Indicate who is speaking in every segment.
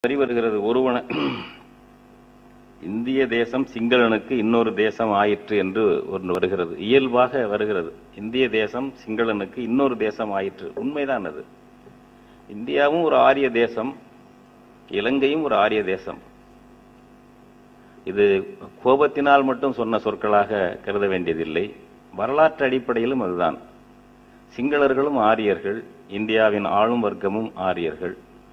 Speaker 1: வரி வருகிறது ஒருவன இந்திய தேசம் சிங்களனுக்கு இன்னொரு தேசம் ஆயிற்று என்று ஒன்று வருகிறது இயல்பாக வருகிறது இந்திய தேசம் சிங்களனுக்கு இன்னொரு தேசம் ஆயிற்று உண்மைதான் அது இந்தியாவும் ஒரு ஆரிய தேசம் இலங்கையும் ஒரு ஆரிய தேசம் இது கோபத்தினால் மட்டும் சொன்ன சொற்களாக கருத வேண்டியதில்லை வரலாற்று அடிப்படையிலும் அதுதான் சிங்களர்களும் ஆரியர்கள் இந்தியாவின் ஆளும் வர்க்கமும் ஆரியர்கள்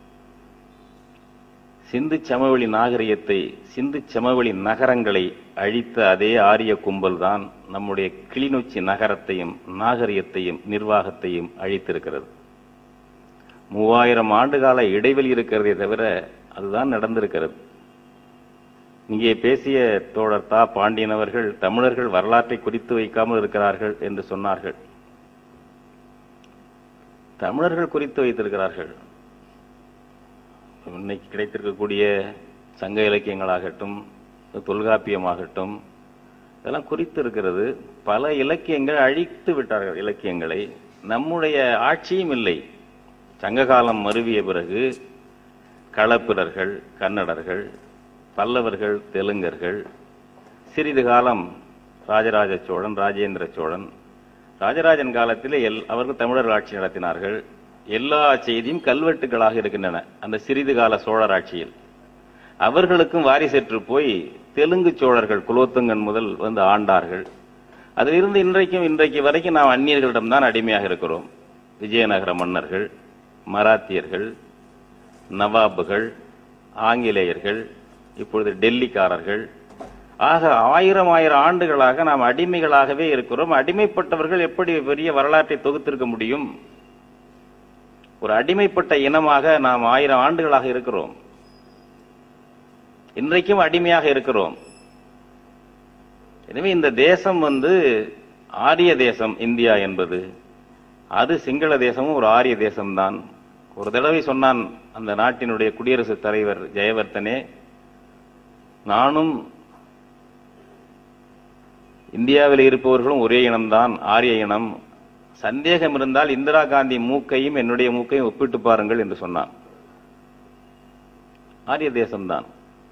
Speaker 1: சிந்து சமவெளி நாகரிகத்தை சிந்து சமவெளி நகரங்களை அழித்த அதே ஆரிய கும்பல் தான் நம்முடைய கிளிநொச்சி நகரத்தையும் நாகரிகத்தையும் நிர்வாகத்தையும் அழித்திருக்கிறது மூவாயிரம் ஆண்டுகால இடைவெளி இருக்கிறதே தவிர அதுதான் நடந்திருக்கிறது இங்கே பேசிய தோழர் தா பாண்டியன் அவர்கள் தமிழர்கள் வரலாற்றை குறித்து வைக்காமல் இருக்கிறார்கள் என்று சொன்னார்கள் தமிழர்கள் குறித்து வைத்திருக்கிறார்கள் இன்னைக்கு கிடைத்திருக்கக்கூடிய சங்க இலக்கியங்களாகட்டும் தொல்காப்பியமாகட்டும் இதெல்லாம் குறித்து இருக்கிறது பல இலக்கியங்கள் அழித்து விட்டார்கள் இலக்கியங்களை நம்முடைய ஆட்சியும் இல்லை சங்ககாலம் மருவிய பிறகு களப்பிரர்கள் கன்னடர்கள் பல்லவர்கள் தெலுங்கர்கள் சிறிது காலம் ராஜராஜ சோழன் ராஜேந்திர சோழன் ராஜராஜன் காலத்திலே எல் அவர்கள் தமிழர்கள் ஆட்சி நடத்தினார்கள் எல்லா செய்தியும் கல்வெட்டுகளாக இருக்கின்றன அந்த சிறிது கால சோழர் ஆட்சியில் அவர்களுக்கும் வாரிசற்று போய் தெலுங்கு சோழர்கள் குலோத்துங்கன் முதல் வந்து ஆண்டார்கள் அதிலிருந்து இன்றைக்கும் இன்றைக்கு வரைக்கும் நாம் அந்நியர்களிடம்தான் அடிமையாக இருக்கிறோம் விஜயநகர மன்னர்கள் மராத்தியர்கள் நவாபுகள் ஆங்கிலேயர்கள் இப்பொழுது டெல்லிக்காரர்கள் ஆக ஆயிரம் ஆயிரம் ஆண்டுகளாக நாம் அடிமைகளாகவே இருக்கிறோம் அடிமைப்பட்டவர்கள் எப்படி பெரிய வரலாற்றை தொகுத்திருக்க முடியும் ஒரு அடிமைப்பட்ட இனமாக நாம் ஆயிரம் ஆண்டுகளாக இருக்கிறோம் இன்றைக்கும் அடிமையாக இருக்கிறோம் எனவே இந்த தேசம் வந்து ஆரிய தேசம் இந்தியா என்பது அது சிங்கள தேசமும் ஒரு ஆரிய தேசம்தான் ஒரு தடவை சொன்னான் அந்த நாட்டினுடைய குடியரசுத் தலைவர் ஜெயவர்த்தனே நானும் இந்தியாவில் இருப்பவர்களும் ஒரே இனம்தான் ஆரிய இனம் சந்தேகம் இருந்தால் இந்திரா காந்தி மூக்கையும் என்னுடைய மூக்கையும் ஒப்பிட்டு பாருங்கள் என்று சொன்னான் ஆரிய தேசம்தான்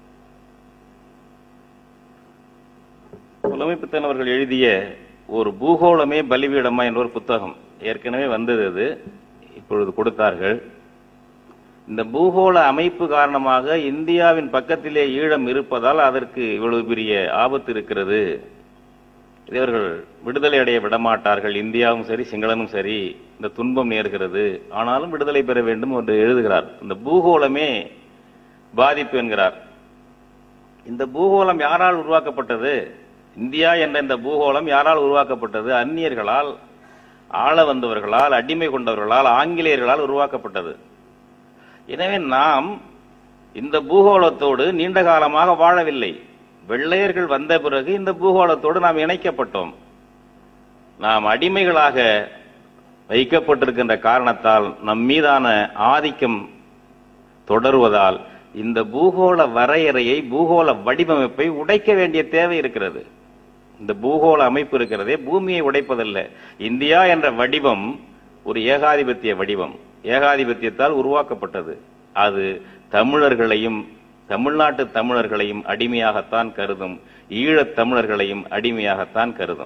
Speaker 1: புலமைப்பித்தன் அவர்கள் எழுதிய ஒரு பூகோளமே பலிபீடமா என்ற ஒரு புத்தகம் ஏற்கனவே வந்தது அது இப்பொழுது கொடுத்தார்கள் இந்த பூகோள அமைப்பு காரணமாக இந்தியாவின் பக்கத்திலே ஈழம் இருப்பதால் அதற்கு இவ்வளவு பெரிய ஆபத்து இருக்கிறது இவர்கள் விடுதலை அடைய விடமாட்டார்கள் இந்தியாவும் சரி சிங்களனும் சரி இந்த துன்பம் நேர்கிறது ஆனாலும் விடுதலை பெற வேண்டும் என்று எழுதுகிறார் இந்த பூகோளமே பாதிப்பு என்கிறார் இந்த பூகோளம் யாரால் உருவாக்கப்பட்டது இந்தியா என்ற இந்த பூகோளம் யாரால் உருவாக்கப்பட்டது அந்நியர்களால் ஆள வந்தவர்களால் அடிமை கொண்டவர்களால் ஆங்கிலேயர்களால் உருவாக்கப்பட்டது எனவே நாம் இந்த பூகோளத்தோடு நீண்ட காலமாக வாழவில்லை வெள்ளையர்கள் வந்த பிறகு இந்த பூகோளத்தோடு நாம் இணைக்கப்பட்டோம் நாம் அடிமைகளாக வைக்கப்பட்டிருக்கின்ற காரணத்தால் நம் மீதான ஆதிக்கம் தொடருவதால் இந்த பூகோள வரையறையை பூகோள வடிவமைப்பை உடைக்க வேண்டிய தேவை இருக்கிறது இந்த பூகோள அமைப்பு இருக்கிறதே பூமியை உடைப்பதல்ல இந்தியா என்ற வடிவம் ஒரு ஏகாதிபத்திய வடிவம் ஏகாதிபத்தியத்தால் உருவாக்கப்பட்டது அது தமிழர்களையும் தமிழ்நாட்டு தமிழர்களையும் அடிமையாகத்தான் கருதும் ஈழத் தமிழர்களையும் அடிமையாகத்தான் கருதும்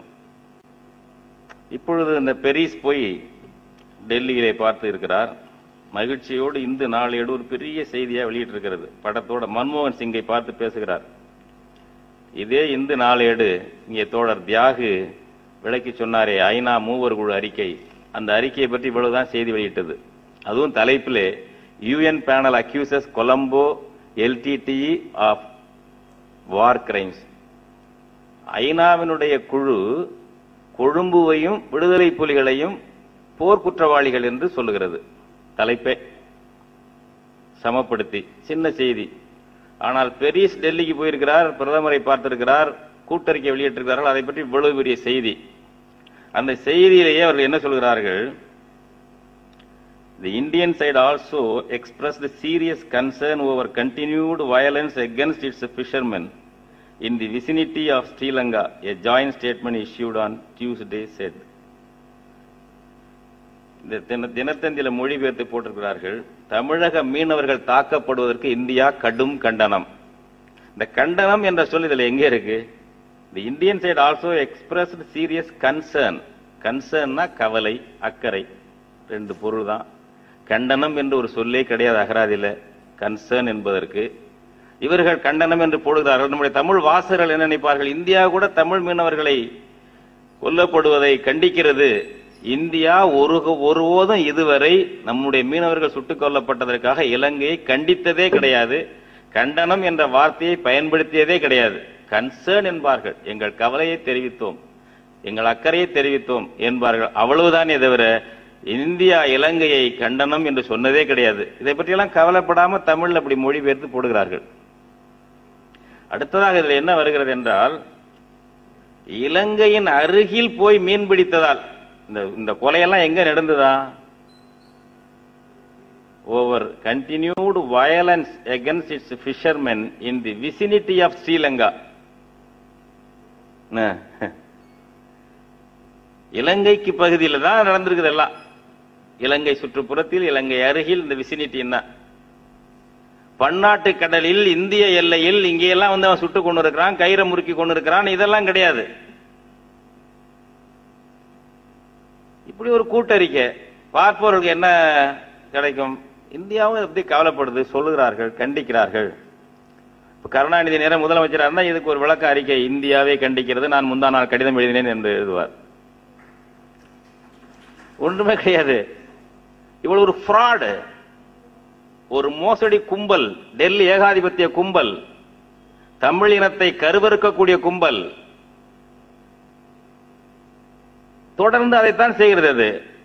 Speaker 1: இப்பொழுது இந்த பெரிஸ் போய் டெல்லியிலே பார்த்து இருக்கிறார் மகிழ்ச்சியோடு இந்து நாளேடு ஒரு பெரிய செய்தியா வெளியிட்டிருக்கிறது படத்தோட மன்மோகன் சிங்கை பார்த்து பேசுகிறார் இதே இந்து நாளேடு இங்கே தோழர் தியாகு விளக்கி சொன்னாரே ஐநா மூவர் குழு அறிக்கை அந்த அறிக்கையை பற்றி இவ்வளவுதான் செய்தி வெளியிட்டது அதுவும் தலைப்பிலே UN panel accuses Colombo LTTE of war crimes ஐநாவினுடைய குழு கொழும்புவையும் விடுதலை புலிகளையும் போர் குற்றவாளிகள் என்று சொல்லுகிறது தலைப்பே சமப்படுத்தி சின்ன செய்தி ஆனால் பெரிஸ் டெல்லிக்கு போயிருக்கிறார் பிரதமரை பார்த்திருக்கிறார் கூட்டறிக்கை வெளியிட்டிருக்கிறார்கள் அதை பற்றி இவ்வளவு பெரிய செய்தி அந்த செய்தியிலேயே அவர்கள் என்ன சொல்கிறார்கள் The Indian side also expressed serious concern over continued violence against its fishermen in the vicinity of Sri Lanka, a joint statement issued on Tuesday said. இந்த தின தினத்தந்தியில மொழிபெயர்த்து போட்டிருக்கிறார்கள் தமிழக மீனவர்கள் தாக்கப்படுவதற்கு இந்தியா கடும் கண்டனம் இந்த கண்டனம் என்ற சொல் இதுல எங்க இருக்கு the Indian side also expressed serious concern கன்சர்ன்னா கவலை அக்கறை ரெண்டு பொருள் தான் கண்டனம் என்று ஒரு சொல்லே கிடையாது அகராதியில கன்சர்ன் என்பதற்கு இவர்கள் கண்டனம் என்று போடுகிறார்கள் நம்முடைய தமிழ் வாசகர்கள் என்ன நினைப்பார்கள் இந்தியா கூட தமிழ் மீனவர்களை கொல்லப்படுவதை கண்டிக்கிறது இந்தியா ஒரு ஒருபோதும் இதுவரை நம்முடைய மீனவர்கள் சுட்டுக் கொல்லப்பட்டதற்காக இலங்கையை கண்டித்ததே கிடையாது கண்டனம் என்ற வார்த்தையை பயன்படுத்தியதே கிடையாது கன்சர்ன் என்பார்கள் எங்கள் கவலையை தெரிவித்தோம் எங்கள் அக்கறையை தெரிவித்தோம் என்பார்கள் அவ்வளவுதானே தவிர இந்தியா இலங்கையை கண்டனம் என்று சொன்னதே கிடையாது இதை பற்றியெல்லாம் கவலைப்படாம தமிழ்ல அப்படி மொழிபெயர்த்து போடுகிறார்கள் அடுத்ததாக இதில் என்ன வருகிறது என்றால் இலங்கையின் அருகில் போய் மீன் பிடித்ததால் இந்த இந்த கொலையெல்லாம் எங்க நடந்ததா over continued violence against its fishermen in the vicinity of Sri Lanka என்ன? இலங்கைக்கு பகுதியில் தான் நடந்திருக்குது எல்லாம் இலங்கை சுற்றுப்புறத்தில் இலங்கை அருகில் இந்த விசினிட்டி என்ன பன்னாட்டு கடலில் இந்திய எல்லையில் இங்கெல்லாம் வந்து அவன் சுட்டு கொண்டு இருக்கிறான் கயிறை முறுக்கி கொண்டு இருக்கிறான் இதெல்லாம் கிடையாது இப்படி ஒரு கூட்டறிக்கை பார்ப்பவர்களுக்கு என்ன கிடைக்கும் இந்தியாவும் இதை பத்தி கவலைப்படுது சொல்லுகிறார்கள் கண்டிக்கிறார்கள் இப்ப கருணாநிதி நேரம் முதலமைச்சராக இருந்தா இதுக்கு ஒரு விளக்க அறிக்கை இந்தியாவே கண்டிக்கிறது நான் முந்தா நாள் கடிதம் எழுதினேன் என்று எழுதுவார் ஒன்றுமே கிடையாது இவ்வளவு ஒரு ஃப்ராடு ஒரு மோசடி கும்பல் டெல்லி ஏகாதிபத்திய கும்பல் தமிழ் இனத்தை கருவறுக்கக்கூடிய கும்பல் தொடர்ந்து அதைத்தான் செய்கிறது அது